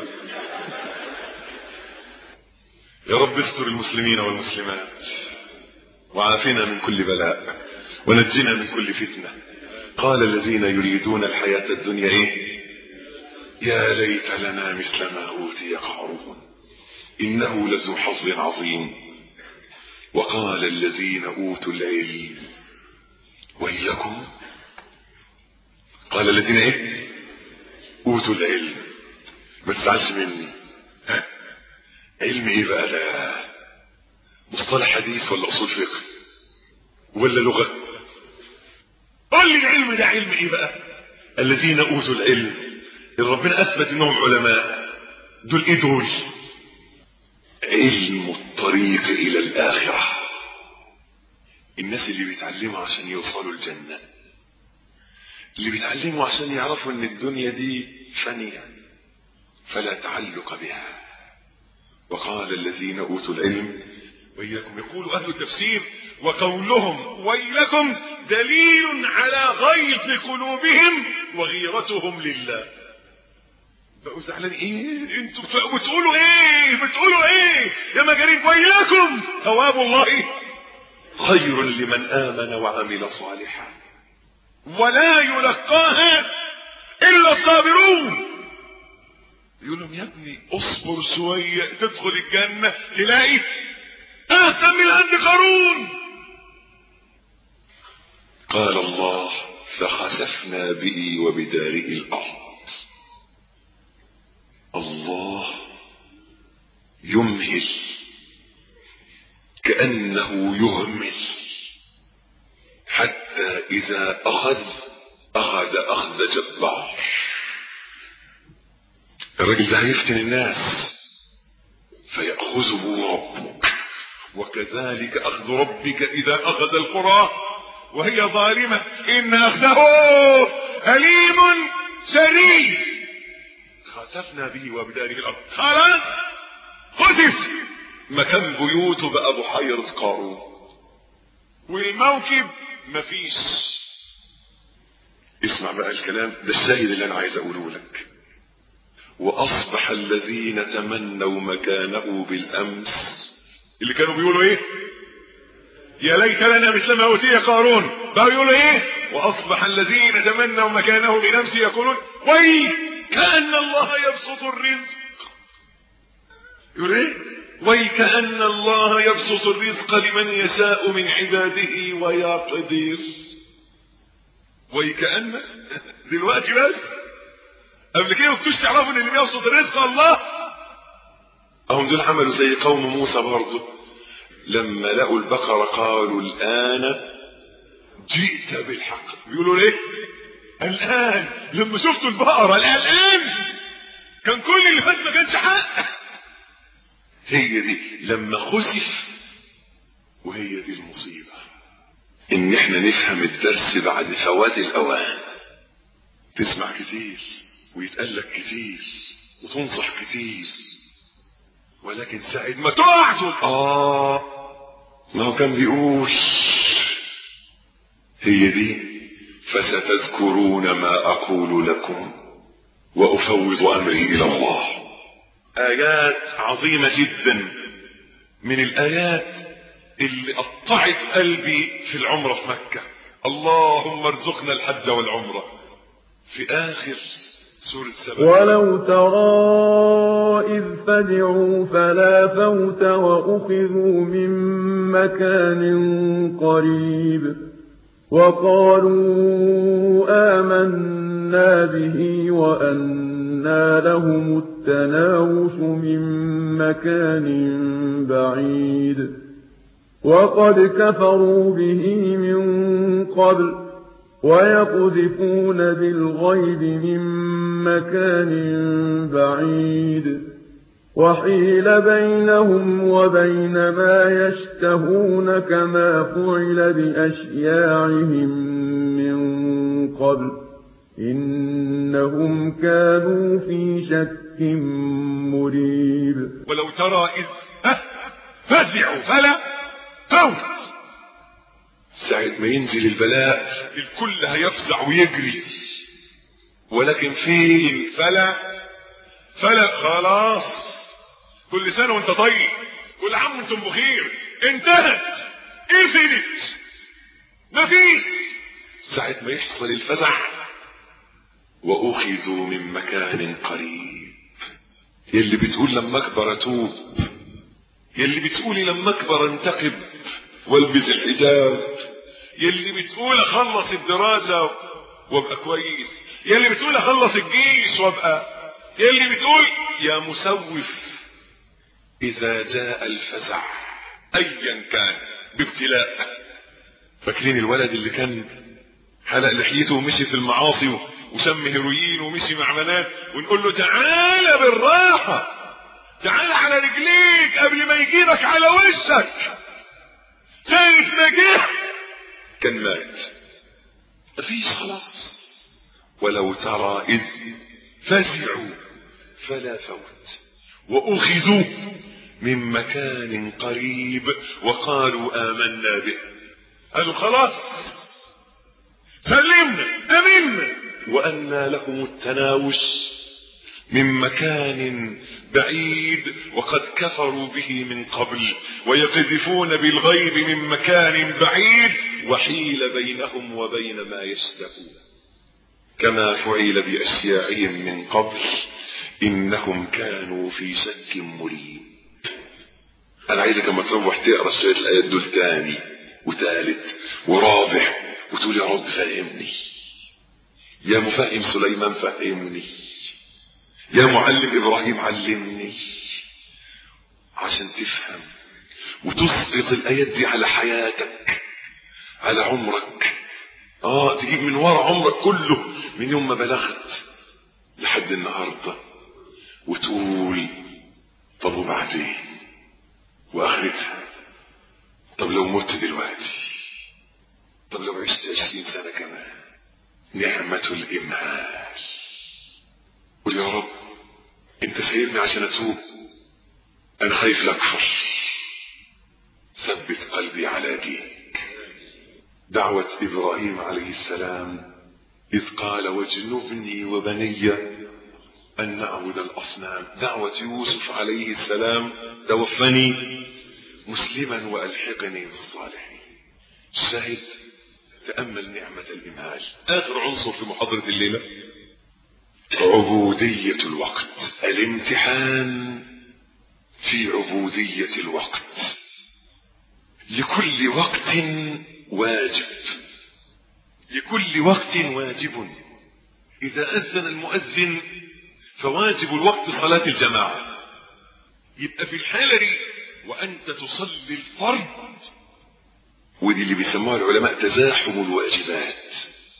يا رب استر المسلمين والمسلمات وعافنا من كل بلاء ونجنا من كل فتنة قال الذين يريدون الحياة الدنيا ايه يا ليت لنا مثل ما أوتي قارون إنه لذو حظ عظيم وقال الذين أوتوا العلم ويلكم قال الذين إيه أوتوا العلم ما تزعلش مني ها علم إيه بقى ده مصطلح حديث ولا أصول فقه ولا لغة قل لي العلم ده علم إيه بقى الذين أوتوا العلم اللي ربنا اثبت انهم علماء دول ايه دول علم الطريق الى الاخره الناس اللي بيتعلموا عشان يوصلوا الجنه اللي بيتعلموا عشان يعرفوا ان الدنيا دي فانيه فلا تعلق بها وقال الذين اوتوا العلم وإياكم يقول أهل التفسير وقولهم ويلكم دليل على غيظ قلوبهم وغيرتهم لله بقوا زعلان ايه انتوا بتقولوا ايه بتقولوا ايه يا مجانين ويلكم ثواب الله خير لمن امن وعمل صالحا ولا يلقاها الا الصابرون يقول لهم يا ابني اصبر شويه تدخل الجنه تلاقي احسن من عند قارون قال الله فخسفنا به وبداره الارض الله يمهل كأنه يهمل حتى إذا أخذ أخذ أخذ جبار الرجل ده هيفتن الناس فيأخذه ربك وكذلك أخذ ربك إذا أخذ القرى وهي ظالمة إن أخذه أليم شديد خسفنا به وبداره الأرض خلاص خسف مكان بيوته بقى بحيرة قارون والموكب مفيش اسمع بقى الكلام ده الشاهد اللي انا عايز اقوله لك واصبح الذين تمنوا مكانه بالامس اللي كانوا بيقولوا ايه يا ليت لنا مثل ما اوتي قارون بقوا يقولوا ايه واصبح الذين تمنوا مكانه بالامس يقولون وي كأن الله يبسط الرزق يقول ايه ويكأن الله يبسط الرزق لمن يشاء من عباده ويقدر ويكأن دلوقتي بس قبل كده ما كنتوش تعرفوا ان اللي بيبسط الرزق الله هم دول عملوا زي قوم موسى برضه لما لقوا البقرة قالوا الآن جئت بالحق بيقولوا ليه الآن لما شفتوا البقرة الآن كان كل اللي فات ما كانش حق هي دي لما خسف وهي دي المصيبة ان احنا نفهم الدرس بعد فوات الاوان تسمع كتير ويتقال لك كتير وتنصح كتير ولكن ساعة ما تقع تقول اه ما هو كان بيقول هي دي فستذكرون ما اقول لكم وافوض امري الى الله ايات عظيمة جدا من الايات اللي قطعت قلبي في العمرة في مكة اللهم ارزقنا الحج والعمرة في اخر سورة سبع ولو ترى إذ فزعوا فلا فوت وأخذوا من مكان قريب وقالوا آمنا به وأنى لهم التناوش من مكان بعيد وقد كفروا به من قبل ويقذفون بالغيب من مكان بعيد وحيل بينهم وبين ما يشتهون كما فعل بأشياعهم من قبل إنهم كانوا في شك مريب ولو ترى إذ ها فزعوا فلا فوت ساعة ما ينزل البلاء الكل هيفزع ويجري ولكن فين فلا فلا خلاص كل سنة وانت طيب كل عام وانتم بخير انتهت قفلت مفيش ساعة ما يحصل الفزع وأخذوا من مكان قريب يلي بتقول لما أكبر أتوب يلي بتقولي لما أكبر انتقب والبس الحجاب يلي بتقول أخلص الدراسة وابقى كويس يلي بتقول أخلص الجيش وابقى يلي بتقول يا مسوف إذا جاء الفزع أيا كان بابتلاء فاكرين الولد اللي كان حلق لحيته ومشي في المعاصي وشم هيروين ومشي مع بنات ونقول له تعالى بالراحة تعالى على رجليك قبل ما يجيبك على وشك ساعة ما جه كان مات مفيش خلاص ولو ترى إذ فزعوا فلا فوت وأخذوا من مكان قريب وقالوا آمنا به قالوا خلاص سلمنا أمنا وأنى لهم التناوش من مكان بعيد وقد كفروا به من قبل ويقذفون بالغيب من مكان بعيد وحيل بينهم وبين ما يشتهون كما فعل بأشياعهم من قبل إنهم كانوا في شك مريب أنا عايزك لما تروح تقرا شوية الآيات دول تاني وتالت ورابع وتقول يا رب فهمني يا مفهم سليمان فهمني يا معلم إبراهيم علمني عشان تفهم وتسقط الآيات دي على حياتك على عمرك اه تجيب من ورا عمرك كله من يوم ما بلغت لحد النهارده وتقول طب وبعدين واخرتها طب لو مت دلوقتي طب لو عشت عشرين سنة كمان نعمة الإمهال قول يا رب انت سايبني عشان اتوب انا خايف لاكفر ثبت قلبي على دينك دعوة ابراهيم عليه السلام اذ قال واجنبني وبني ان نعبد الاصنام دعوة يوسف عليه السلام توفني مسلما والحقني بالصالحين الشاهد تأمل نعمة الإمهال آخر عنصر في محاضرة الليلة عبودية الوقت الامتحان في عبودية الوقت لكل وقت واجب لكل وقت واجب إذا أذن المؤذن فواجب الوقت صلاة الجماعة يبقى في الحالة دي وأنت تصلي الفرض ودي اللي بيسموها العلماء تزاحم الواجبات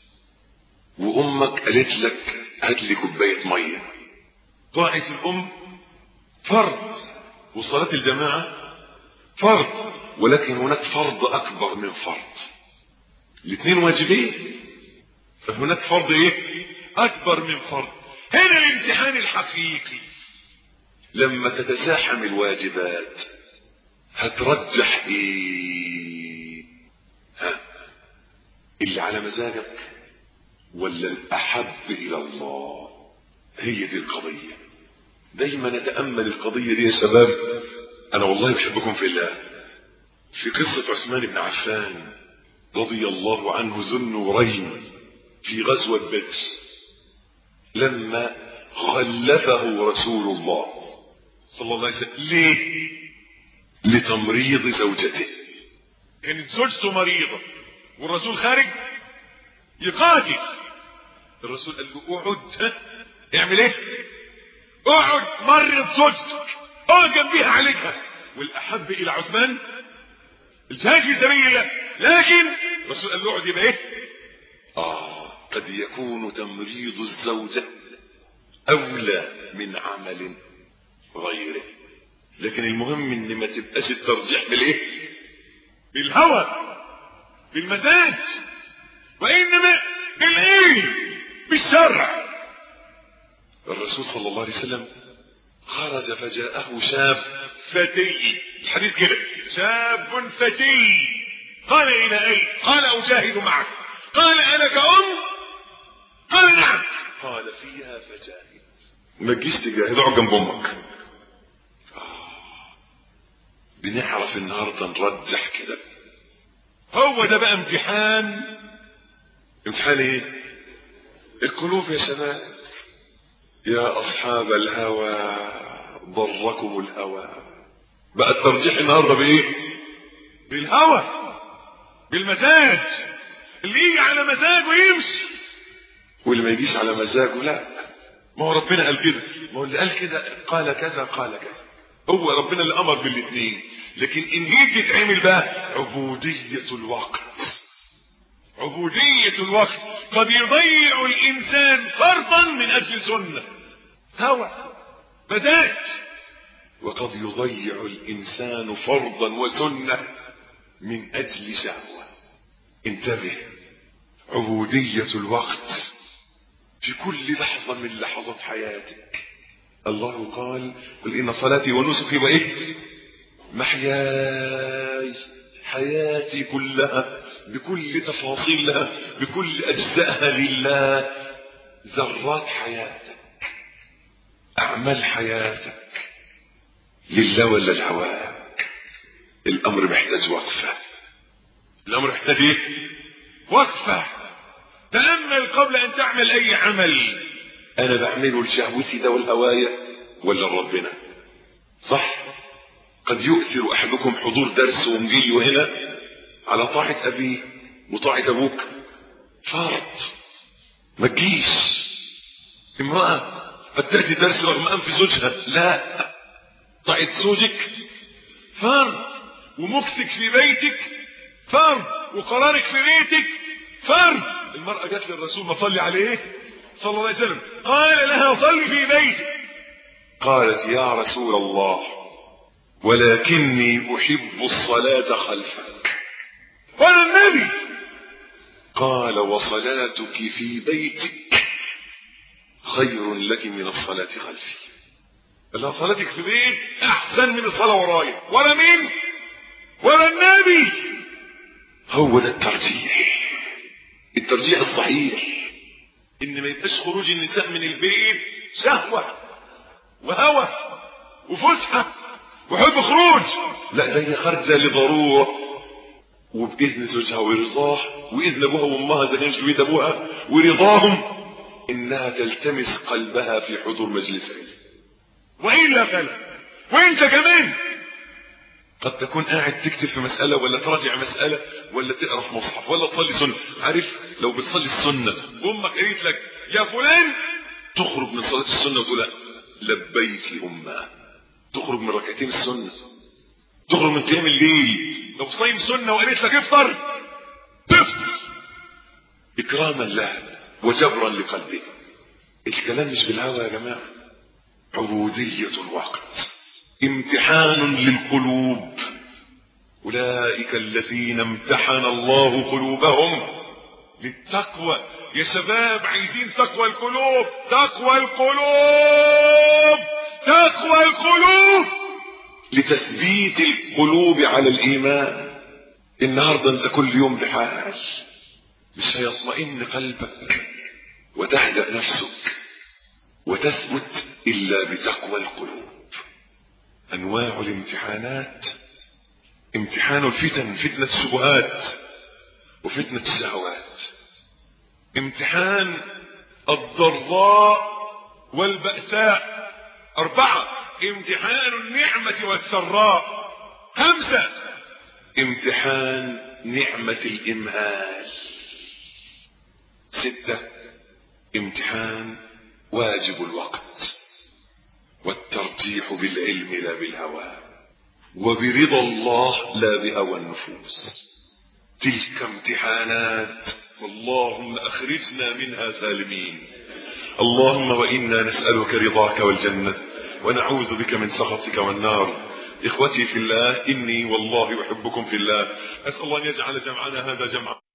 وأمك قالت لك هات لي كوباية مية طاعة الأم فرض وصلاة الجماعة فرض ولكن هناك فرض أكبر من فرض الاثنين واجبين فهناك فرض ايه اكبر من فرض هنا الامتحان الحقيقي لما تتزاحم الواجبات هترجح ايه ها اللي على مزاجك ولا الاحب الى الله هي دي القضية دايما نتأمل القضية دي يا شباب انا والله بحبكم في الله في قصة عثمان بن عفان رضي الله عنه ذو النورين في غزوة بدر لما خلفه رسول الله صلى الله عليه وسلم ليه لتمريض زوجته كانت زوجته مريضة والرسول خارج يقاتل الرسول قال له اقعد ها اعمل ايه اقعد مرض زوجتك اقعد جنبيها عليها والاحب الى عثمان الجهاد في سبيل الله لكن الرسول قال له اقعد يبقى ايه اه قد يكون تمريض الزوجة اولى من عمل غيره لكن المهم ان ما تبقاش الترجيح بالايه بالهوى بالمزاج وانما بالايه بالشرع الرسول صلى الله عليه وسلم خرج فجاءه شاب فتي الحديث كده شاب فتي قال الى اين قال اجاهد معك قال انا كأم قال نعم قال فيها فجاهد ما تجيش تجاهد اقعد جنب امك بنعرف النهارده نرجح كده هو ده بقى امتحان امتحان ايه القلوب يا شباب يا اصحاب الهوى ضركم الهوى بقى الترجيح النهارده بايه بالهوى بالمزاج اللي يجي على مزاجه يمشي واللي ما يجيش على مزاجه لا ما هو ربنا قال كده ما هو اللي قال كده قال كذا قال كذا هو ربنا اللي امر بالاثنين لكن ان جيت تتعمل بقى عبودية الوقت عبودية الوقت قد يضيع الانسان فرضا من اجل سنة هوى مزاج وقد يضيع الانسان فرضا وسنة من اجل شهوة انتبه عبودية الوقت في كل لحظة من لحظات حياتك الله قال قل إن صلاتي ونسكي وإيه محياي حياتي كلها بكل تفاصيلها بكل أجزائها لله ذرات حياتك أعمال حياتك لله ولا لهواك الأمر محتاج وقفة الأمر محتاج إيه؟ وقفة تأمل قبل أن تعمل أي عمل أنا بعمله لشهوتي ده والهواية ولا لربنا صح قد يؤثر أحدكم حضور درس ومجي هنا على طاعة أبيه وطاعة أبوك فرض ما تجيش امرأة قد تأتي درس رغم أنف زوجها لا طاعة زوجك فرض ومكسك في بيتك فرض وقرارك في بيتك فرض المرأة جت للرسول ما صلي عليه صلى الله عليه وسلم قال لها صل في بيتك قالت يا رسول الله ولكني أحب الصلاة خلفك وانا النبي قال وصلاتك في بيتك خير لك من الصلاة خلفي قال صلاتك في بيت أحسن من الصلاة ورايا ولا مين ولا النبي هو ده الترجيح الترجيح الصحيح ان ما يبقاش خروج النساء من البيت شهوة وهوى وفسحة وحب خروج لا ده هي خارجة لضرورة وبإذن زوجها ورضاه وإذن أبوها وأمها ده يمشي بيت أبوها ورضاهم إنها تلتمس قلبها في حضور مجلس علم وإلا فلا وإنت كمان قد تكون قاعد تكتب في مسألة ولا تراجع مسألة ولا تقرا في مصحف ولا تصلي سنة عارف لو بتصلي السنة وامك قالت لك يا فلان تخرج من صلاة السنة وتقول لبيك أمه تخرج من ركعتين السنة تخرج من قيام الليل لو صايم سنة وقالت لك افطر تفطر إكراما له وجبرا لقلبه الكلام مش بالهوى يا جماعة عبودية الوقت امتحان للقلوب أولئك الذين امتحن الله قلوبهم للتقوى يا شباب عايزين تقوى القلوب تقوى القلوب تقوى القلوب لتثبيت القلوب على الإيمان النهاردة انت كل يوم بحال مش هيطمئن قلبك وتهدأ نفسك وتثبت إلا بتقوى القلوب أنواع الامتحانات امتحان الفتن فتنة الشبهات وفتنة الشهوات امتحان الضراء والبأساء أربعة امتحان النعمة والسراء خمسة امتحان نعمة الإمهال ستة امتحان واجب الوقت والترجيح بالعلم لا بالهوى وبرضا الله لا بهوى النفوس تلك امتحانات اللهم اخرجنا منها سالمين اللهم وانا نسالك رضاك والجنه ونعوذ بك من سخطك والنار اخوتي في الله اني والله احبكم في الله اسال الله ان يجعل جمعنا هذا جمعا